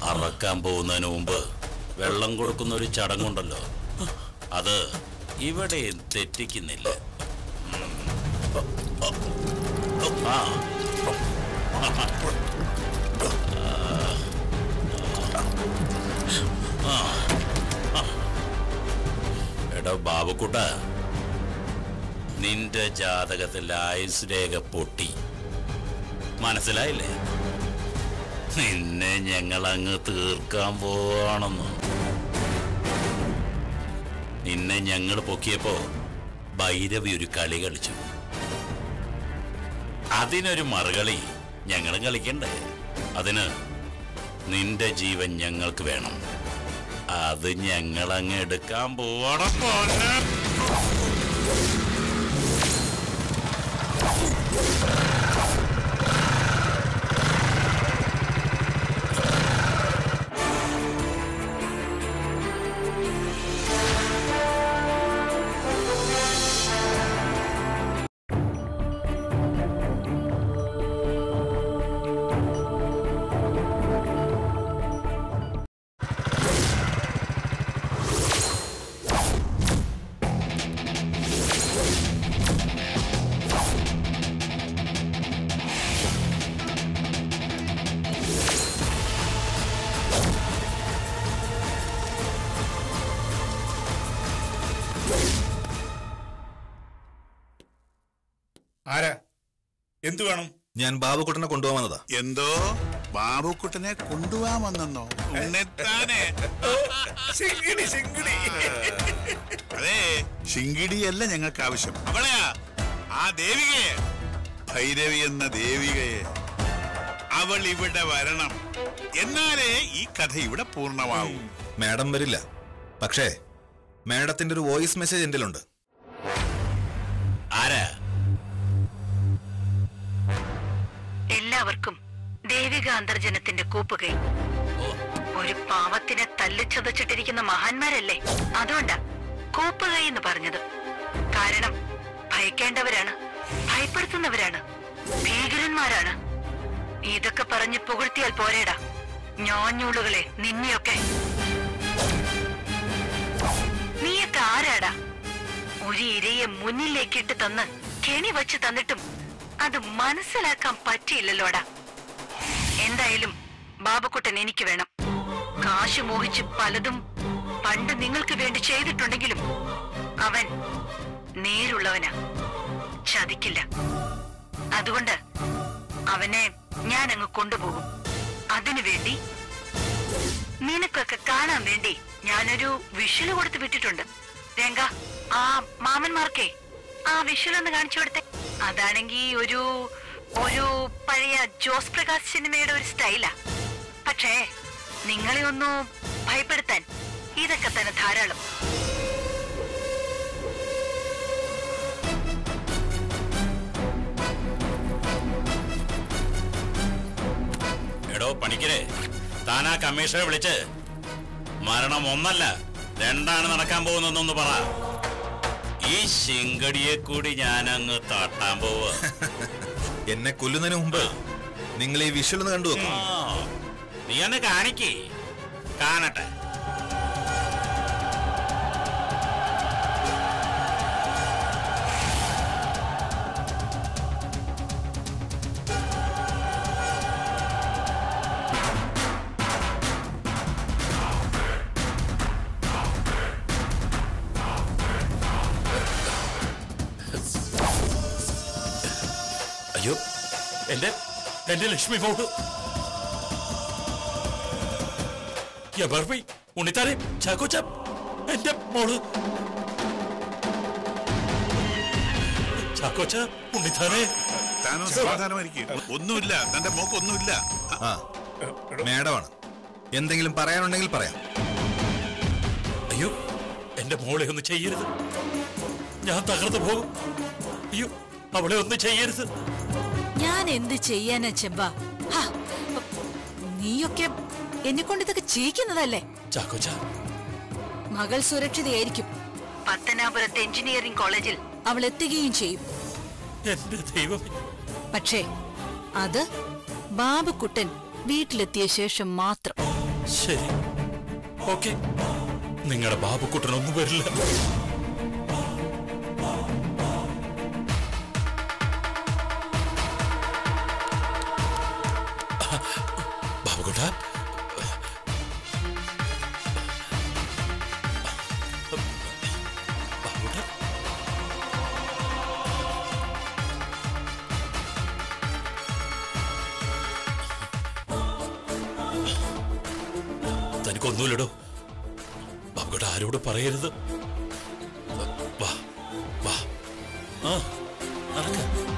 അറക്കാൻ പോകുന്നതിന് മുമ്പ് വെള്ളം കൊടുക്കുന്ന ഒരു ചടങ്ങുണ്ടല്ലോ അത് ഇവിടെ തെറ്റിക്കുന്നില്ല ഉം. ആ ആ. ആ. എടാ ബാബുക്കുട്ട നിന്റെ ജാതകത്തിൽ ആയുസ് രേഖ പൊട്ടി മനസ്സിലായില്ലേ നിന്നെ ഞങ്ങൾ അങ്ങ് തീർക്കാൻ പോവാണെന്ന് നിന്നെ ഞങ്ങൾ പൊക്കിയപ്പോ ഭൈരവി ഒരു കളി കളിച്ചു അതിനൊരു മറുകളി ഞങ്ങളും കളിക്കണ്ടേ അതിന് നിന്റെ ജീവൻ ഞങ്ങൾക്ക് വേണം അത് ഞങ്ങൾ അങ്ങ് എടുക്കാൻ പോവാണം പോലെ ആരാ എന്തു വേണം ഞാൻ ബാബുക്കുട്ടനെ കൊണ്ടുപോകാൻ വന്നതാ എന്തോ ബാബുക്കുട്ടനെ കൊണ്ടുപോകാൻ വന്നെന്നോ ഉണ്ണിത്താനെ ശിങ്കിടി ശിങ്കിടി അതെ ശിങ്കിടിയല്ല ഞങ്ങൾക്ക് ആവശ്യം അവളെയാ ആ ദേവികയെ ഭൈരവി എന്ന ദേവികയെ അവൾ ഇവിടെ വരണം എന്നാലേ ഈ കഥ ഇവിടെ പൂർണ്ണമാവൂ മാഡം വരില്ല പക്ഷേ മാഡത്തിന്റെ ഒരു വോയിസ് മെസ്സേജ് എൻ്റെ ഉണ്ട് ആരാ എല്ലാവർക്കും ദേവിക അന്തർജനത്തിന്റെ കൂപ്പുകൈ ഒരു പാവത്തിനെ തല്ലിച്ചതച്ചിട്ടിരിക്കുന്ന മഹാന്മാരല്ലേ അതുകൊണ്ടാ കൂപ്പുകൈ എന്ന് പറഞ്ഞത് കാരണം ഭയക്കേണ്ടവരാണ് ഭയപ്പെടുത്തുന്നവരാണ് ഭീകരന്മാരാണ് ഇതൊക്കെ പറഞ്ഞ് പുകഴ്ത്തിയാൽ പോരേടാ ഞാഞ്ഞൂളുകളെ നിന്നെയൊക്കെ നീയൊക്കെ ആരാടാ ഒരു ഇരയെ മുന്നിലേക്കിട്ട് തന്ന് കെണി വച്ച് തന്നിട്ടും അത് മനസ്സിലാക്കാൻ പറ്റിയില്ലല്ലോടാ എന്തായാലും ബാബുക്കുട്ടൻ എനിക്ക് വേണം കാശ് മോഹിച്ച് പലതും പണ്ട് നിങ്ങൾക്ക് വേണ്ടി ചെയ്തിട്ടുണ്ടെങ്കിലും അവൻ നേരുള്ളവനാ ചതിക്കില്ല അതുകൊണ്ട് അവനെ ഞാൻ അങ്ങ് കൊണ്ടുപോകും അതിനു വേണ്ടി നിനക്കൊക്കെ കാണാൻ വേണ്ടി ഞാനൊരു വിഷല് കൊടുത്ത് വിട്ടിട്ടുണ്ട് രംഗ ആ മാമന്മാർക്കേ ആ വിഷൽ ഒന്ന് കാണിച്ചു കൊടുത്തേ അതാണെങ്കി ഒരു ഒരു പഴയ ജോസ് പ്രകാശ് സിനിമയുടെ ഒരു സ്റ്റൈലാ പക്ഷേ നിങ്ങളെ ഒന്ന് ഭയപ്പെടുത്താൻ ഇതൊക്കെ തന്നെ ധാരാളം എടോ പണിക്കരെ താൻ ആ കമ്മീഷണറെ വിളിച്ച് മരണം ഒന്നല്ല രണ്ടാണ് നടക്കാൻ പോകുന്നതെന്നൊന്ന് പറ ഈ ശിങ്കടിയെ കൂടി ഞാൻ അങ്ങ് തട്ടാൻ പോവുക എന്നെ കൊല്ലുന്നതിന് മുമ്പ് നിങ്ങൾ ഈ വിഷ്വൽ ഒന്ന് കണ്ടു ആ, വെക്കും നീ ഒന്ന് കാണിക്കേ കാണട്ടെ അയ്യോ എന്റെ എന്റെ ലക്ഷ്മി ഫോട്ടോ എബർബി ഉണ്ണിത്താരെ ചാക്കോച്ച എന്റെ മോള് ചാക്കോച്ച ഉണ്ണിത്താരെ താനൊന്ന് സമാധാനമായിരിക്കും ഒന്നുമില്ല തന്റെ മോക്ക് ഒന്നുമില്ല ആ മാഡമാണ് എന്തെങ്കിലും പറയാനുണ്ടെങ്കിൽ പറയാം അയ്യോ എന്റെ മോളെ ഒന്ന് ചെയ്യരുത് ഞാൻ തകർന്നു പോകും അയ്യോ അവളെ ഒന്ന് ചെയ്യരുത് ഞാൻ എന്ത് ചെയ്യാനാ ചെമ്പ നീയൊക്കെ എന്നെ കൊണ്ട് ഇതൊക്കെ ചെയ്യിക്കുന്നതല്ലേ ചാക്കോച്ച മകൾ സുരക്ഷിതയായിരിക്കും പത്തനാപുരത്ത് എഞ്ചിനീയറിംഗ് കോളേജിൽ അവൾ എത്തുകയും ചെയ്യും എന്റെ ദൈവമേ പക്ഷേ അത് ബാബുക്കുട്ടൻ വീട്ടിലെത്തിയ ശേഷം മാത്രം ശരി ഓക്കെ നിങ്ങളുടെ ബാബുക്കുട്ടനൊന്നും വരില്ല ബാബുക്കുട്ട ബാബുക്കുട്ട തനിക്കൊന്നുമില്ലടോ ബാബുക്കുട്ട ആരോട് പറയരുത് വാ വാ ആ നടക്ക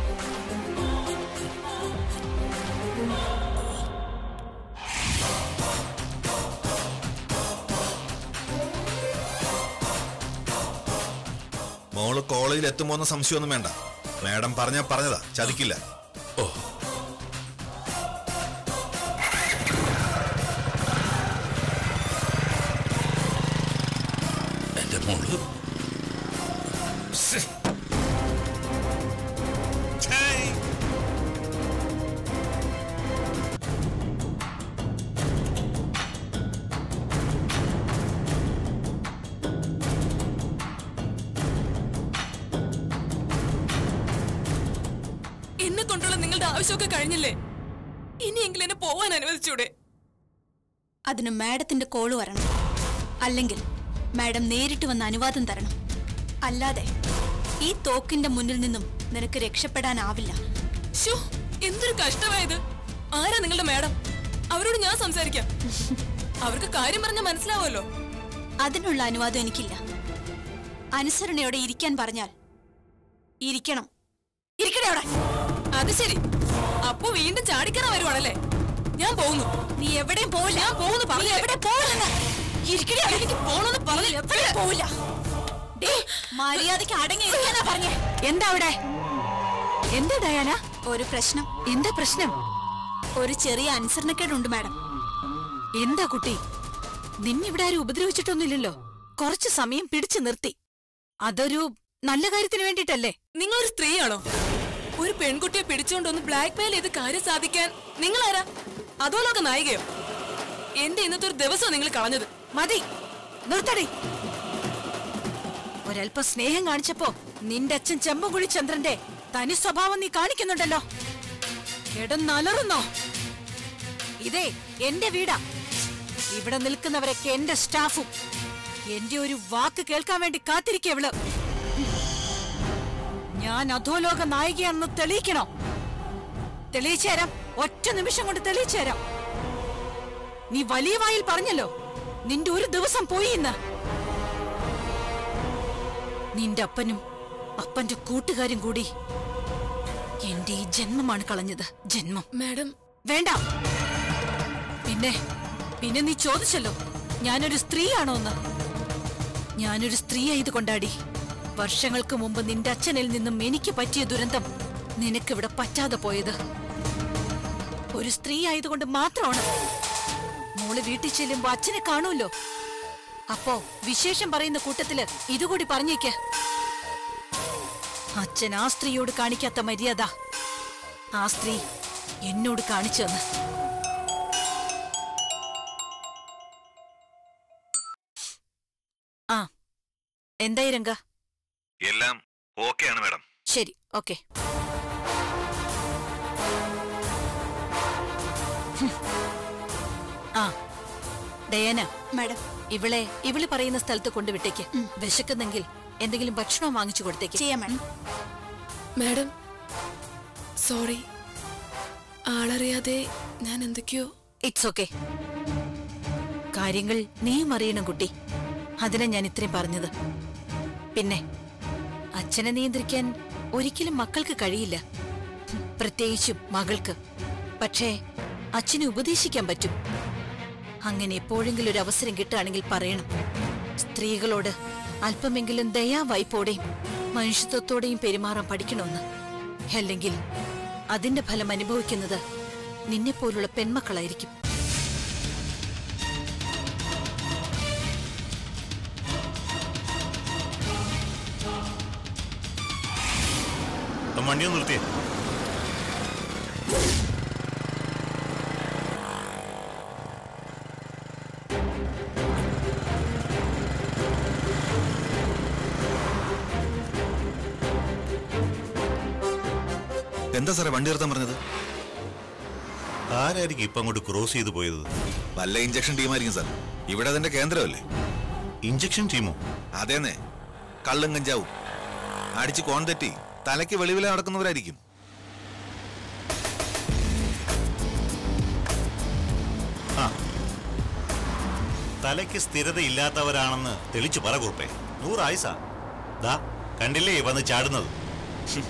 മോള് കോളേജിൽ എത്തുമോന്ന സംശയമൊന്നും വേണ്ട മാഡം പറഞ്ഞാ പറഞ്ഞതാ ചതിക്കില്ല ഓ എന്റെ മോള് ഛേയ്. എന്നെ കൊണ്ടുള്ള നിങ്ങളുടെ ആവശ്യമൊക്കെ കഴിഞ്ഞില്ലേ ഇനിയെങ്കിലും എന്നെ പോവാൻ അനുവദിച്ചൂടെ അതിന് മാഡത്തിന്റെ കോള് വരണം അല്ലെങ്കിൽ മാഡം നേരിട്ട് വന്ന് അനുവാദം തരണം അല്ലാതെ ഈ തോക്കിന്റെ മുന്നിൽ നിന്നും നിനക്ക് രക്ഷപ്പെടാനാവില്ല ഷോ എന്തൊരു കഷ്ടമായത് ആരാ നിങ്ങളുടെ മാഡം അവരോട് ഞാൻ സംസാരിക്കാം അവർക്ക് കാര്യം പറഞ്ഞാൽ മനസ്സിലാവുമല്ലോ അതിനുള്ള അനുവാദം എനിക്കില്ല അനുസരണയോടെ ഇരിക്കാൻ പറഞ്ഞാൽ ഇരിക്കണം ഇരിക്കണേ അവിടെ അത് ശരി അപ്പൊ വീണ്ടും ചാടിക്കറ വരുവാണല്ലേ ഞാൻ പോകുന്നു നീ എവിടെയും പോവില്ല ഞാൻ പോകുന്നു നീ പറഞ്ഞില്ലേ? എവിടെ പോവില്ലെന്ന് ഇരിക്കണേ അവിടെ. എനിക്ക് പോണെന്ന് പറഞ്ഞു എവിടെ പോവില്ല ഡേ മര്യാദയ്ക്ക് അടങ്ങി ഇരിക്കാനാ പറഞ്ഞേ എന്താ അവിടെ എന്താ ഡയാന ഒരു പ്രശ്നം എന്താ പ്രശ്നം ഒരു ചെറിയ അനുസരണക്കേടുണ്ട് മാഡം എന്താ കുട്ടി നിന്നിവിടെ ആരും ഉപദ്രവിച്ചിട്ടൊന്നുമില്ലല്ലോ കുറച്ചു സമയം പിടിച്ചു നിർത്തി അതൊരു നല്ല കാര്യത്തിന് വേണ്ടിട്ടല്ലേ നിങ്ങളൊരു സ്ത്രീയാണോ ഒരു പെൺകുട്ടിയെ പിടിച്ചുകൊണ്ടൊന്ന് ബ്ലാക്ക് മെയിൽ ചെയ്ത് കാര്യം സാധിക്കാൻ നിങ്ങളാരാ അതോ ലോക നായികയോ എന്റെ ഇന്നത്തെ ഒരു ദിവസം നിങ്ങൾ കളഞ്ഞത് മതി നിർത്തടി ഒരല്പം സ്നേഹം കാണിച്ചപ്പോ നിന്റെ അച്ഛൻ ചെമ്പുകുഴി ചന്ദ്രന്റെ തനി സ്വഭാവം നീ കാണിക്കുന്നുണ്ടല്ലോ കിടന്നലറുന്നോ ഇതേ എന്റെ വീടാ ഇവിടെ നിൽക്കുന്നവരൊക്കെ എന്റെ സ്റ്റാഫും എന്റെ ഒരു വാക്ക് കേൾക്കാൻ വേണ്ടി കാത്തിരിക്കവള് ഞാൻ അധോലോക നായികയാണെന്ന് തെളിയിക്കണോ തെളിയിച്ചു തരാം ഒറ്റ നിമിഷം കൊണ്ട് തെളിയിച്ചു തരാം നീ വലിയ വായിൽ പറഞ്ഞല്ലോ നിന്റെ ഒരു ദിവസം പോയി ഇന്ന് നിന്റെ അപ്പനും അപ്പന്റെ കൂട്ടുകാരും കൂടി എന്റെ ഈ ജന്മമാണ് കളഞ്ഞത് ജന്മം മാഡം വേണ്ട പിന്നെ പിന്നെ നീ ചോദിച്ചല്ലോ ഞാനൊരു സ്ത്രീയാണോ എന്ന് ഞാനൊരു സ്ത്രീ ആയത് കൊണ്ടാടി വർഷങ്ങൾക്ക് മുമ്പ് നിന്റെ അച്ഛനിൽ നിന്നും എനിക്ക് പറ്റിയ ദുരന്തം നിനക്കിവിടെ പറ്റാതെ പോയത് ഒരു സ്ത്രീ ആയതുകൊണ്ട് മാത്രമാണ് മോള് വീട്ടിൽ ചെല്ലുമ്പോ അച്ഛനെ കാണുമല്ലോ അപ്പോ വിശേഷം പറയുന്ന കൂട്ടത്തില് ഇതുകൂടി പറഞ്ഞേക്ക് അച്ഛൻ ആ സ്ത്രീയോട് കാണിക്കാത്ത മര്യാദ ആ സ്ത്രീ എന്നോട് കാണിച്ചു തന്ന് ആ എന്തായി രംഗ എല്ലാം ഓക്കെയാണ് മാഡം ശരി ഓക്കെ ആ ഡയാന മാഡം ഇവളെ ഇവള് പറയുന്ന സ്ഥലത്ത് കൊണ്ടുവിട്ടേക്ക് വിശക്കുന്നെങ്കിൽ എന്തെങ്കിലും ഭക്ഷണം വാങ്ങിച്ചു കൊടുത്തേക്ക് ചെയ്യാം മാഡം മാഡം സോറി ആളറിയാതെ ഞാൻ എന്തൊക്കെയോ ഇറ്റ്സ് ഓക്കെ കാര്യങ്ങൾ നീയും അറിയണം കുട്ടി അതിനാ ഞാൻ ഇത്രയും പറഞ്ഞത് പിന്നെ അച്ഛനെ നിയന്ത്രിക്കാൻ ഒരിക്കലും മക്കൾക്ക് കഴിയില്ല ഹും, പ്രത്യേകിച്ചും മകൾക്ക് പക്ഷേ അച്ഛനെ ഉപദേശിക്കാൻ പറ്റും അങ്ങനെ എപ്പോഴെങ്കിലും ഒരു അവസരം കിട്ടുകയാണെങ്കിൽ പറയണം സ്ത്രീകളോട് അല്പമെങ്കിലും ദയാവായ്പോടെയും മനുഷ്യത്വത്തോടെയും പെരുമാറാൻ പഠിക്കണമെന്ന് അല്ലെങ്കിൽ അതിന്റെ ഫലം അനുഭവിക്കുന്നത് നിന്നെപ്പോലുള്ള പെൺമക്കളായിരിക്കും വണ്ടി ഒന്ന് നിർത്തിയേ എന്താ സാറേ വണ്ടി നിർത്താൻ പറഞ്ഞത് ആരായിരിക്കും ഇപ്പം അങ്ങോട്ട് ക്രോസ് ചെയ്തു പോയത് വല്ല ഇഞ്ചക്ഷൻ ടീമായിരിക്കും സാർ ഇവിടെ അതിന്റെ കേന്ദ്രമല്ലേ ഇഞ്ചക്ഷൻ ടീമോ അതേന്നെ കള്ളും കഞ്ചാവും അടിച്ച് കോൺ തെറ്റി തലയ്ക്ക് വെളിവില നടക്കുന്നവരായിരിക്കും ആ തലയ്ക്ക് സ്ഥിരതയില്ലാത്തവരാണെന്ന് തെളിച്ചു പറ കുറുപ്പേ നൂറായുസ ദാ കണ്ടില്ലേ വന്ന് ചാടുന്നത് ഹും.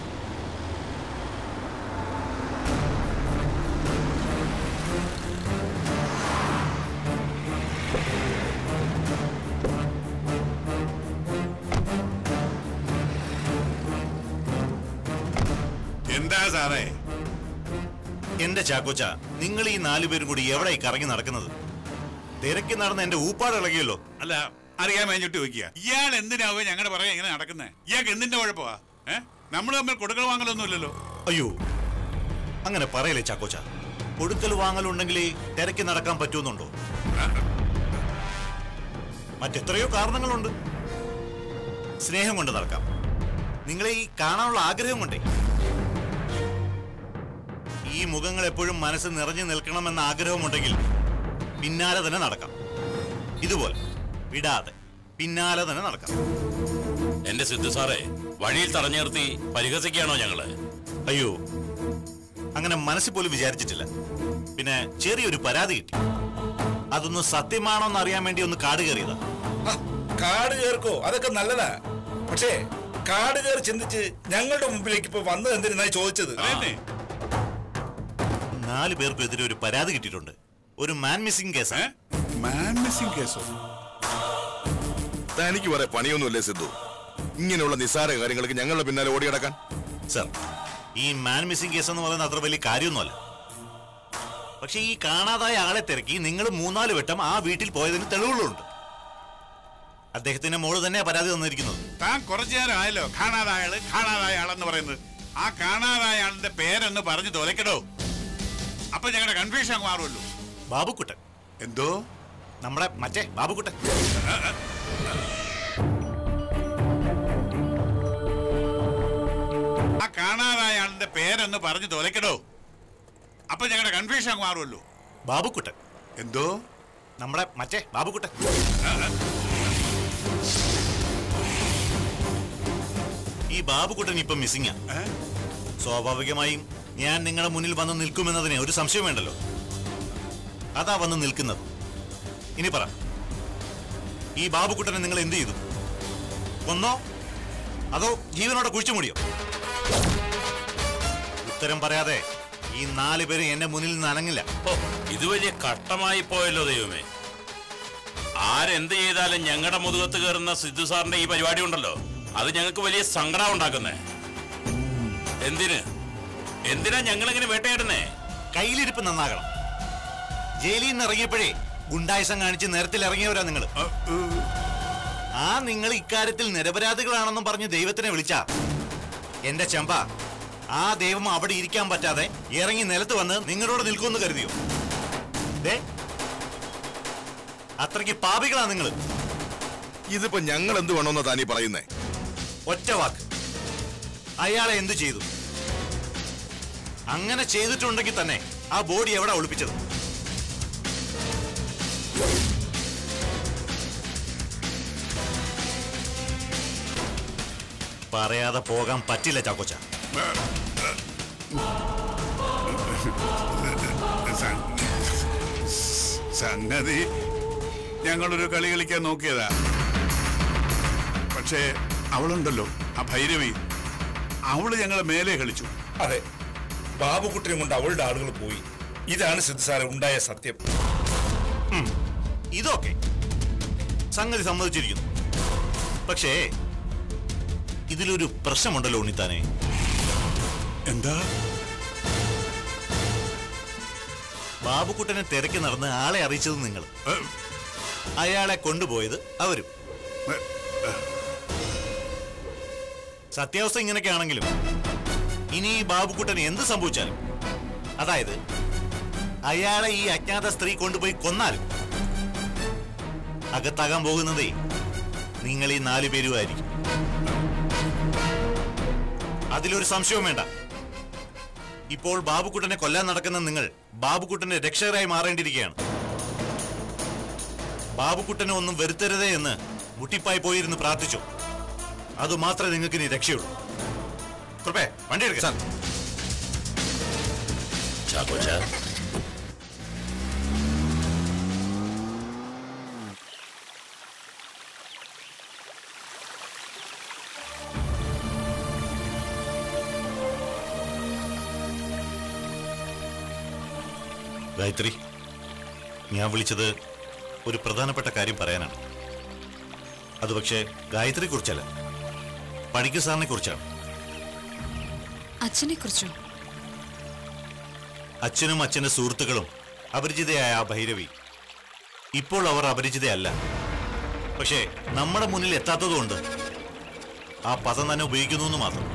എന്താ സാറേ എന്റെ ചാക്കോച്ച നിങ്ങൾ ഈ നാലുപേരും കൂടി എവിടെ ഈ കറങ്ങി നടക്കുന്നത് തിരക്കി നടന്ന എന്റെ ഊപ്പാട് ഇളകിയല്ലോ അല്ല അറിയാൻ വേണ്ടിട്ട് ചോദിക്കുക ഇയാൾ എന്തിനാവോ ഞങ്ങളുടെ പറയാൻ ഇങ്ങനെ നടക്കുന്നത് ഇയാൾക്ക് എന്തിന്റെ കുഴപ്പമാ ഏ നമ്മൾ തമ്മിൽ കൊടുക്കൽ വാങ്ങലൊന്നുമില്ലല്ലോ അയ്യോ അങ്ങനെ പറയലേ ചാക്കോച്ച കൊടുക്കൽ വാങ്ങലുണ്ടെങ്കിൽ തിരക്കി നടക്കാൻ പറ്റുമെന്നുണ്ടോ മറ്റെത്രയോ കാരണങ്ങളുണ്ട് സ്നേഹം കൊണ്ട് നടക്കാം നിങ്ങളെ ഈ കാണാനുള്ള ആഗ്രഹം കൊണ്ടേ ഈ മുഖങ്ങൾ എപ്പോഴും മനസ്സ് നിറഞ്ഞു നിൽക്കണമെന്ന ആഗ്രഹമുണ്ടെങ്കിൽ പിന്നാലെ തന്നെ നടക്കാം ഇതുപോലെ വിടാതെ പിന്നാലെ തന്നെ നടക്കാം എന്റെ സിദ്ധു സാറേ വഴിയിൽ തടഞ്ഞു നിർത്തി പരിഹസിക്കുകയാണോ ഞങ്ങള് അയ്യോ അങ്ങനെ മനസ്സിൽ പോലും വിചാരിച്ചിട്ടില്ല പിന്നെ ചെറിയൊരു പരാതി കിട്ടി അതൊന്ന് സത്യമാണോ എന്ന് അറിയാൻ വേണ്ടി ഒന്ന് കാട് കയറിയതാ ആ, കാട് കയർക്കോ അതൊക്കെ നല്ലതാ പക്ഷേ കാട് കയറി ചിന്തിച്ച് ഞങ്ങളുടെ മുമ്പിലേക്ക് ഇപ്പൊ വന്നത് എന്തിനായി ചോദിച്ചത് അതന്നെ നാല് പേർക്കും എതിരെ ഒരു പരാതി കിട്ടിയിട്ടുണ്ട് ഒരു മാൻ മിസ്സിംഗ് കേസ് ഏ മാൻ മിസ്സിംഗ് കേസോ തനിക്ക് വേറെ പണിയൊന്നുമില്ലേ സിദ്ധു ഇങ്ങനെയുള്ള നിസ്സാര കാര്യങ്ങൾക്ക് ഞങ്ങളുടെ പിന്നാലെ ഓടിയടക്കാൻ സർ ഈ മാൻ മിസ്സിംഗ് കേസ് എന്ന് പറയുന്നത് അത്ര വലിയ കാര്യമൊന്നുമല്ല പക്ഷെ ഈ കാണാതായ ആളെ തിരക്കി നിങ്ങൾ മൂന്നാല് വട്ടം ആ വീട്ടിൽ പോയതിന് തെളിവുകളുണ്ട് അദ്ദേഹത്തിന്റെ മോള് തന്നെയാ പരാതി തന്നിരിക്കുന്നത് താൻ കുറച്ചു നേരം ആയല്ലോ കാണാതായ ആള് കാണാതായ ആളെന്ന് പറയുന്നത് ആ കാണാതായ ആളിന്റെ പേരൊന്ന് പറഞ്ഞു തോലക്കടോ അപ്പൊ ഞങ്ങളുടെ കൺഫ്യൂഷൻ മാറുമല്ലോ ബാബുക്കുട്ടൻ എന്തോ നമ്മുടെ മറ്റേ ബാബുക്കുട്ടൻ ആ കാണാതായ ആളിന്റെ പേരൊന്ന് പറഞ്ഞു തോലക്കടോ അപ്പൊ ഞങ്ങളുടെ കൺഫ്യൂഷൻ മാറുമല്ലോ ബാബുക്കുട്ടൻ എന്തോ നമ്മുടെ മറ്റേ ബാബുക്കുട്ടൻ ഈ ബാബുക്കുട്ടൻ ഇപ്പം മിസ്സിംഗാ ഏ? സ്വാഭാവികമായും ഞാൻ നിങ്ങളുടെ മുന്നിൽ വന്ന് നിൽക്കുമെന്നതിന് ഒരു സംശയം വേണ്ടല്ലോ അതാ വന്ന് നിൽക്കുന്നത് ഇനി പറ ഈ ബാബുക്കുട്ടനെ നിങ്ങൾ എന്ത് ചെയ്തു കൊന്നോ അതോ ജീവനോടെ കുഴിച്ചു മൂടിയോ ഉത്തരം പറയാതെ ഈ നാല് പേര് എന്റെ മുന്നിൽ നിന്ന് അനങ്ങില്ല ഓ ഇത് വലിയ കട്ടമായി പോയല്ലോ ദൈവമേ ആരെന്ത് ചെയ്താലും ഞങ്ങളുടെ മുതുകത്ത് കയറുന്ന സിദ്ധു സാറിന്റെ ഈ പരിപാടി ഉണ്ടല്ലോ അത് ഞങ്ങൾക്ക് വലിയ സങ്കടം ഉണ്ടാക്കുന്നേ എന്തിന് എന്തിനാ ഞങ്ങളിങ്ങനെ വേട്ടയാടുന്നേ കയ്യിലിരിപ്പ് നന്നാകണം ജയിലിൽ നിന്ന് ഇറങ്ങിയപ്പോഴേ ഗുണ്ടായുസം കാണിച്ച് നേരത്തിൽ ഇറങ്ങിയവരാ നിങ്ങൾ ആ, ഏ, ആ നിങ്ങൾ ഇക്കാര്യത്തിൽ നിരപരാധികളാണെന്നും പറഞ്ഞ് ദൈവത്തിനെ വിളിച്ച എന്റെ ചെമ്പ ആ ദൈവം അവിടെ ഇരിക്കാൻ പറ്റാതെ ഇറങ്ങി നിലത്ത് വന്ന് നിങ്ങളോട് നിൽക്കുമെന്ന് കരുതിയോ ദേ അത്രയ്ക്ക് പാപികളാ നിങ്ങൾ ഇതിപ്പോ ഞങ്ങൾ എന്ത് വേണമെന്നാ താനീ പറയുന്നേ ഒറ്റ വാക്ക് അയാളെ എന്തു ചെയ്തു അങ്ങനെ ചെയ്തിട്ടുണ്ടെങ്കിൽ തന്നെ ആ ബോഡി എവിടെ ഒളിപ്പിച്ചത് പറയാതെ പോകാൻ പറ്റില്ല ചാക്കോച്ച സം- സംഗതി ഞങ്ങളൊരു കളി കളിക്കാൻ നോക്കിയതാ പക്ഷേ അവളുണ്ടല്ലോ ആ ഭൈരവി അവള് ഞങ്ങളെ മേലെ കളിച്ചു അതെ ബാബുക്കുട്ടിനെ കൊണ്ട് അവളുടെ ആളുകൾ പോയി ഇതാണ് സിദ്ധു സാറെ ഉണ്ടായ സത്യം ഇതൊക്കെ സംഗതി സമ്മതിച്ചിരിക്കുന്നു പക്ഷേ ഇതിലൊരു പ്രശ്നമുണ്ടല്ലോ ഉണ്ണിത്താനെ എന്താ ബാബുക്കുട്ടനെ തിരക്കി നടന്ന് ആളെ അറിയിച്ചത് നിങ്ങൾ ഏ, അയാളെ കൊണ്ടുപോയത് അവരും ഏ, സത്യാവസ്ഥ ഇങ്ങനെയൊക്കെ ആണെങ്കിലും ഇനി ഈ ബാബുക്കുട്ടന് എന്ത് സംഭവിച്ചാലും അതായത് അയാളെ ഈ അജ്ഞാത സ്ത്രീ കൊണ്ടുപോയി കൊന്നാലും അകത്താകാൻ പോകുന്നതേ നിങ്ങൾ ഈ നാലു പേരുമായിരിക്കും അതിലൊരു സംശയവും വേണ്ട ഇപ്പോൾ ബാബുക്കുട്ടനെ കൊല്ലാൻ നടക്കുന്ന നിങ്ങൾ ബാബുക്കുട്ടന്റെ രക്ഷകരായി മാറേണ്ടിയിരിക്കുകയാണ് ബാബുക്കുട്ടനെ ഒന്നും വരുത്തരുതേ എന്ന് മുട്ടിപ്പായി പോയിരുന്ന് പ്രാർത്ഥിച്ചു അത് മാത്രമേ നിങ്ങൾക്ക് ഇനി രക്ഷയുള്ളൂ കൃപേ വണ്ടി എടുക്കാം ചാക്കോച്ച ഗായത്രി ഞാൻ വിളിച്ചത് ഒരു പ്രധാനപ്പെട്ട കാര്യം പറയാനാണ് അത് പക്ഷേ ഗായത്രിയെ കുറിച്ചല്ല പണിക്ക് സാറിനെ കുറിച്ചാണ് അച്ഛനെ കുറിച്ചോ അച്ഛനും അച്ഛന്റെ സുഹൃത്തുക്കളും അപരിചിതയായ ആ ഭൈരവി ഇപ്പോൾ അവർ അപരിചിതയല്ല പക്ഷേ നമ്മുടെ മുന്നിൽ എത്താത്തതുകൊണ്ട് ആ പദം തന്നെ ഉപയോഗിക്കുന്നു എന്ന് മാത്രം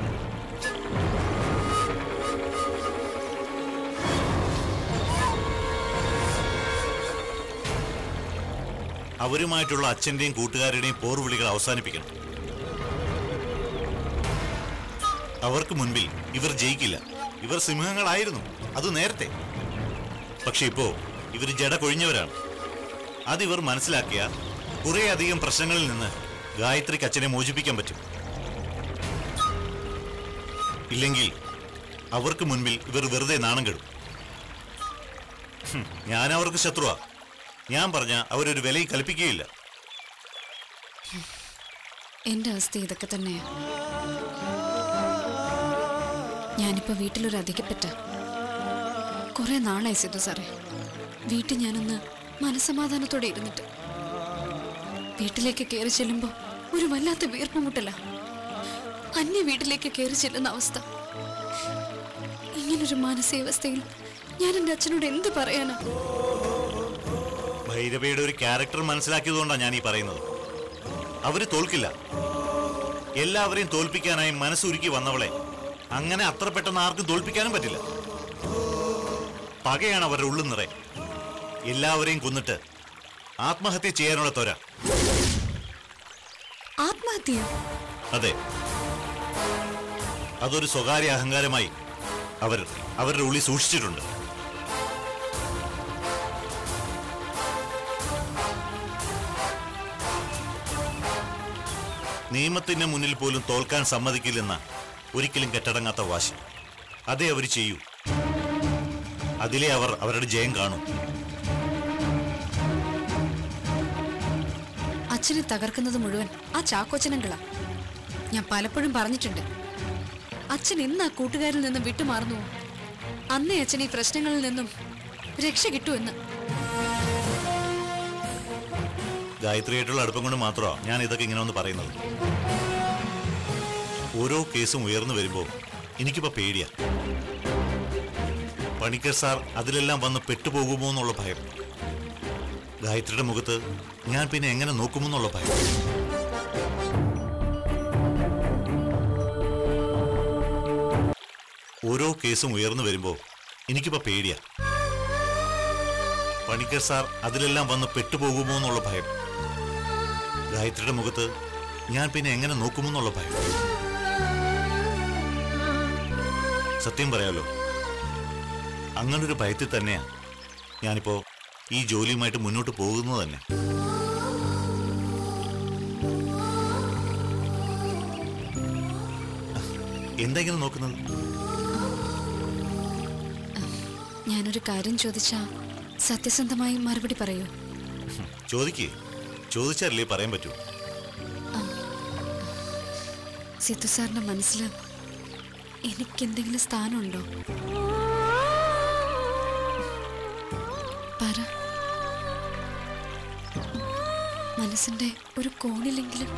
അവരുമായിട്ടുള്ള അച്ഛന്റെയും കൂട്ടുകാരുടെയും പോർവിളികൾ അവസാനിപ്പിക്കണം അവർക്ക് മുൻപിൽ ഇവർ ജയിക്കില്ല ഇവർ സിംഹങ്ങളായിരുന്നു അത് നേരത്തെ പക്ഷെ ഇപ്പോ ഇവർ ജട കൊഴിഞ്ഞവരാണ് അതിവർ മനസ്സിലാക്കിയ കുറെ അധികം പ്രശ്നങ്ങളിൽ നിന്ന് ഗായത്രിക്ക് അച്ഛനെ മോചിപ്പിക്കാൻ പറ്റും ഇല്ലെങ്കിൽ അവർക്ക് മുൻപിൽ ഇവർ വെറുതെ നാണം കെടും ഹും, ഞാൻ അവർക്ക് ശത്രുവാ ഞാൻ പറഞ്ഞ അവരൊരു വിലയും കൽപ്പിക്കുകയില്ല എന്റെ അവസ്ഥ ഇതൊക്കെ തന്നെയാ ഞാനിപ്പോ വീട്ടിലൊരു അധികപ്പറ്റ കുറെ നാളായി സിദ്ധു സാറേ വീട്ടിൽ ഞാനൊന്ന് മനസമാധാനത്തോടെ ഇരുന്നിട്ട് വീട്ടിലേക്ക് കയറി ചെല്ലുമ്പോ ഒരു വല്ലാത്ത വീർപ്പുമുട്ടല അന്യ വീട്ടിലേക്ക് കയറി ചെല്ലുന്ന അവസ്ഥ ഇങ്ങനൊരു മാനസികാവസ്ഥയിൽ ഞാൻ എൻ്റെ അച്ഛനോട് എന്ത് പറയാനാ ഭൈരവയുടെ ഒരു ക്യാരക്ടർ മനസ്സിലാക്കിയതുകൊണ്ടാണ് ഞാൻ ഈ പറയുന്നത് അവര് തോൽക്കില്ല എല്ലാവരെയും തോൽപ്പിക്കാനായി മനസ്സുരുക്കി വന്നവളെ അങ്ങനെ അത്ര പെട്ടെന്ന് ആർക്കും തോൽപ്പിക്കാനും പറ്റില്ല പകയാണ് അവരുടെ ഉള്ളിൽ നിറയെ എല്ലാവരെയും കൊന്നിട്ട് ആത്മഹത്യ ചെയ്യാനുള്ള ത്വര ആത്മഹത്യ അതെ അതൊരു സ്വകാര്യ അഹങ്കാരമായി അവർ അവരുടെ ഉള്ളിൽ സൂക്ഷിച്ചിട്ടുണ്ട് നിയമത്തിന്റെ മുന്നിൽ പോലും തോൽക്കാൻ സമ്മതിക്കില്ലെന്ന ഒരിക്കലും കെട്ടടങ്ങാത്ത വാശി അതേ അവർ ചെയ്യൂ അതിലെ അവർ അവരുടെ ജയം കാണും അച്ഛനെ തകർക്കുന്നത് മുഴുവൻ ആ ചാക്കോച്ചനങ്ങളാ ഞാൻ പലപ്പോഴും പറഞ്ഞിട്ടുണ്ട് അച്ഛൻ എന്ന് ആ കൂട്ടുകാരിൽ നിന്നും വിട്ടുമാറുന്നു അന്നേ അച്ഛൻ ഈ പ്രശ്നങ്ങളിൽ നിന്നും രക്ഷ കിട്ടുമെന്ന് ഗായത്രിയായിട്ടുള്ള അടുപ്പം കൊണ്ട് മാത്രമാണ് ഞാൻ ഇതൊക്കെ ഇങ്ങനെ ഒന്ന് പറയുന്നത് ഓരോ കേസും ഉയർന്നു വരുമ്പോൾ എനിക്കിപ്പോ പേടിയാ പണിക്കർ സാർ അതിലെല്ലാം വന്ന് പെട്ടുപോകുമോ എന്നുള്ള ഭയം ഗായത്രിയുടെ മുഖത്ത് ഞാൻ പിന്നെ എങ്ങനെ നോക്കുമോ എന്നുള്ള ഭയം ഓരോ കേസും ഉയർന്നു വരുമ്പോൾ എനിക്കിപ്പോ പേടിയാ പണിക്കർ സാർ അതിലെല്ലാം വന്ന് പെട്ടുപോകുമോ എന്നുള്ള ഭയം ഗായത്രിയുടെ മുഖത്ത് ഞാൻ പിന്നെ എങ്ങനെ നോക്കുമോ എന്നുള്ള ഭയം സത്യം പറയാലോ അങ്ങനൊരു ഭയത്തിൽ തന്നെയാ ഞാനിപ്പോ ഈ ജോലിയുമായിട്ട് മുന്നോട്ട് പോകുന്നത് തന്നെ എന്താ ഇങ്ങനെ നോക്കുന്നത് ഞാനൊരു കാര്യം ചോദിച്ചാ സത്യസന്ധമായി മറുപടി പറയൂ ചോദിക്കേ ചോദിച്ചാലല്ലേ പറയാൻ പറ്റൂ സിദ്ധു സാറിന്റെ മനസ്സിൽ എനിക്കെന്തെങ്കിലും സ്ഥാനമുണ്ടോ പറ മനസ്സിന്റെ ഒരു കോണിലെങ്കിലും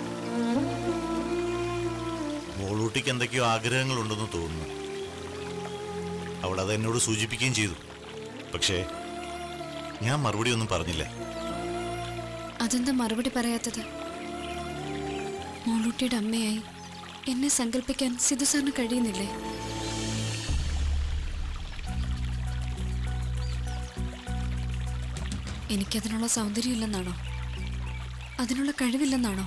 മോളൂട്ടിക്ക് എന്തൊക്കെയോ ആഗ്രഹങ്ങളുണ്ടെന്ന് തോന്നുന്നു അവൾ അത് എന്നോട് സൂചിപ്പിക്കുകയും ചെയ്തു പക്ഷേ ഞാൻ മറുപടി ഒന്നും പറഞ്ഞില്ല അതെന്താ മറുപടി പറയാത്തത് മോളൂട്ടിയുടെ അമ്മയായി എന്നെ സങ്കല്പിക്കാൻ സിധു സാറിന് കഴിയുന്നില്ലേ എനിക്കതിനുള്ള സൗന്ദര്യമില്ലെന്നാണോ അതിനുള്ള കഴിവില്ലെന്നാണോ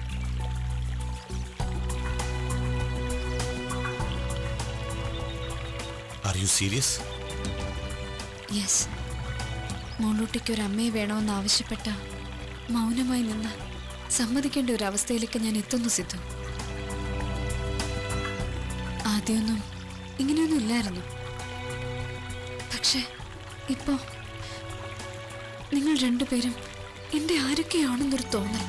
ആർ യു സീരിയസ് യെസ് മോളൂട്ടിക്ക് ഒരു അമ്മയെ വേണമെന്ന് ആവശ്യപ്പെട്ട മൗനമായി നിന്ന് സമ്മതിക്കേണ്ട ഒരു അവസ്ഥയിലേക്ക് ഞാൻ എത്തുന്നു സിദ്ധു ആദ്യമൊന്നും ഇങ്ങനെയൊന്നും ഇല്ലായിരുന്നു പക്ഷേ ഇപ്പോ നിങ്ങൾ രണ്ടുപേരും എന്റെ ആരൊക്കെയാണെന്നൊരു തോന്നൽ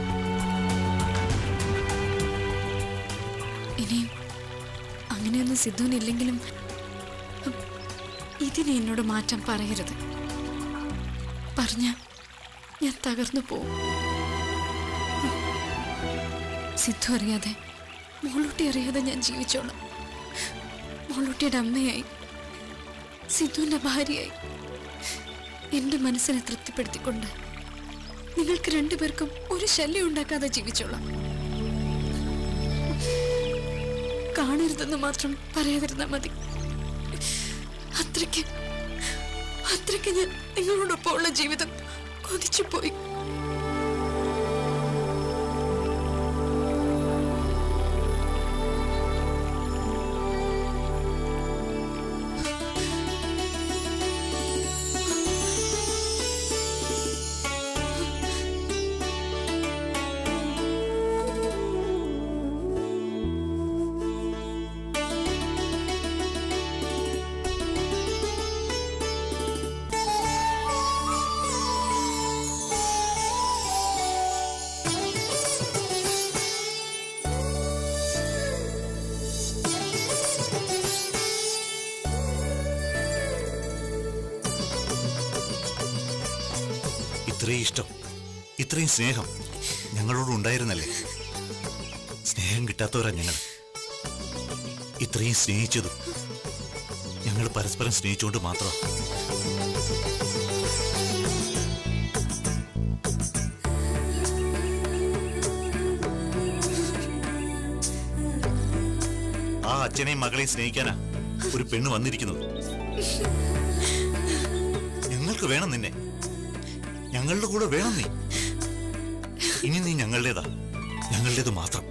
ഇനിയും അങ്ങനെയൊന്നും സിദ്ധുവിനില്ലെങ്കിലും ഹും, ഇതിനെ എന്നോട് മാറ്റാൻ പറയരുത് പറഞ്ഞ ഞാൻ തകർന്നു പോവും ഹും. സിദ്ധു അറിയാതെ മോളൂട്ടി അറിയാതെ ഞാൻ ജീവിച്ചോളാം മോളൂട്ടിയുടെ അമ്മയായി സിദ്ധുവിന്റെ ഭാര്യയായി എന്റെ മനസ്സിനെ തൃപ്തിപ്പെടുത്തിക്കൊണ്ട് നിങ്ങൾക്ക് രണ്ടുപേർക്കും ഒരു ശല്യം ഉണ്ടാക്കാതെ ജീവിച്ചോളാം കാണരുതെന്ന് മാത്രം പറയാതിരുന്നാ മതി അത്രയ്ക്ക് അത്രയ്ക്ക് ഞാൻ നിങ്ങളോടൊപ്പം ഉള്ള ജീവിതം കൊതിച്ചു പോയി ഇത്രയും ഇഷ്ടം ഇത്രയും സ്നേഹം ഞങ്ങളോട് ഉണ്ടായിരുന്നല്ലേ സ്നേഹം കിട്ടാത്തവരാ ഞങ്ങൾ ഇത്രയും സ്നേഹിച്ചതും ഞങ്ങൾ പരസ്പരം സ്നേഹിച്ചുകൊണ്ട് മാത്രം ആ അച്ഛനെയും മകളെയും സ്നേഹിക്കാനാ ഒരു പെണ്ണ് വന്നിരിക്കുന്നത് ഞങ്ങൾക്ക് വേണം നിന്നെ ഞങ്ങളുടെ കൂടെ വേണം നീ ഇനി നീ ഞങ്ങളുടേതാ ഞങ്ങളുടേത് മാത്രം